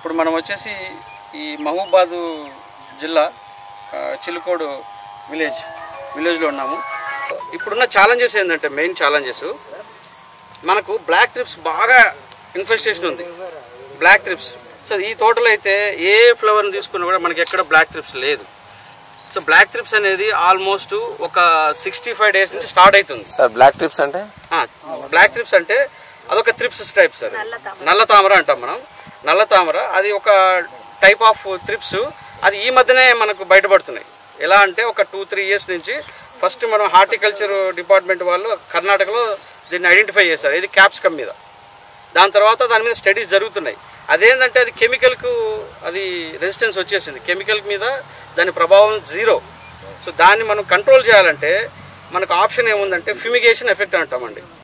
ఇప్పుడు మనం వచ్చేసి ఈ మహబూబాదు జిల్లా ఆ, చిలుకోడు విలేజ్ విలేజ్లో ఉన్నాము ఇప్పుడున్న ఛాలెంజెస్ ఏంటంటే మెయిన్ ఛాలెంజెస్ మనకు బ్లాక్ ట్రిప్స్ బాగా ఇన్ఫెస్టేషన్ ఉంది బ్లాక్ ట్రిప్స్ సో ఈ తోటలో అయితే ఏ ఫ్లవర్ని తీసుకున్నా కూడా మనకి ఎక్కడ బ్లాక్ ట్రిప్స్ లేదు సో బ్లాక్ ట్రిప్స్ అనేది ఆల్మోస్ట్ ఒక సిక్స్టీ ఫైవ్ డేస్ నుంచి స్టార్ట్ అవుతుంది సార్ బ్లాక్ ట్రిప్స్ అంటే బ్లాక్ ట్రిప్స్ అంటే అదొక త్రిప్స్ టైప్ సార్ నల్ల తామర అంటాం మనం నల్ల తామర అది ఒక టైప్ ఆఫ్ త్రిప్స్ అది ఈ మధ్యనే మనకు బయటపడుతున్నాయి ఎలా అంటే ఒక టూ త్రీ ఇయర్స్ నుంచి ఫస్ట్ మనం హార్టికల్చర్ డిపార్ట్మెంట్ వాళ్ళు కర్ణాటకలో దీన్ని ఐడెంటిఫై చేశారు ఇది క్యాప్సికమ్ మీద దాని తర్వాత దాని మీద స్టడీస్ జరుగుతున్నాయి అదేంటంటే అది కెమికల్కు అది రెసిస్టెన్స్ వచ్చేసింది కెమికల్ మీద దాని ప్రభావం జీరో సో దాన్ని మనం కంట్రోల్ చేయాలంటే మనకు ఆప్షన్ ఏముందంటే ఫ్యూమిగేషన్ ఎఫెక్ట్ అంటామండి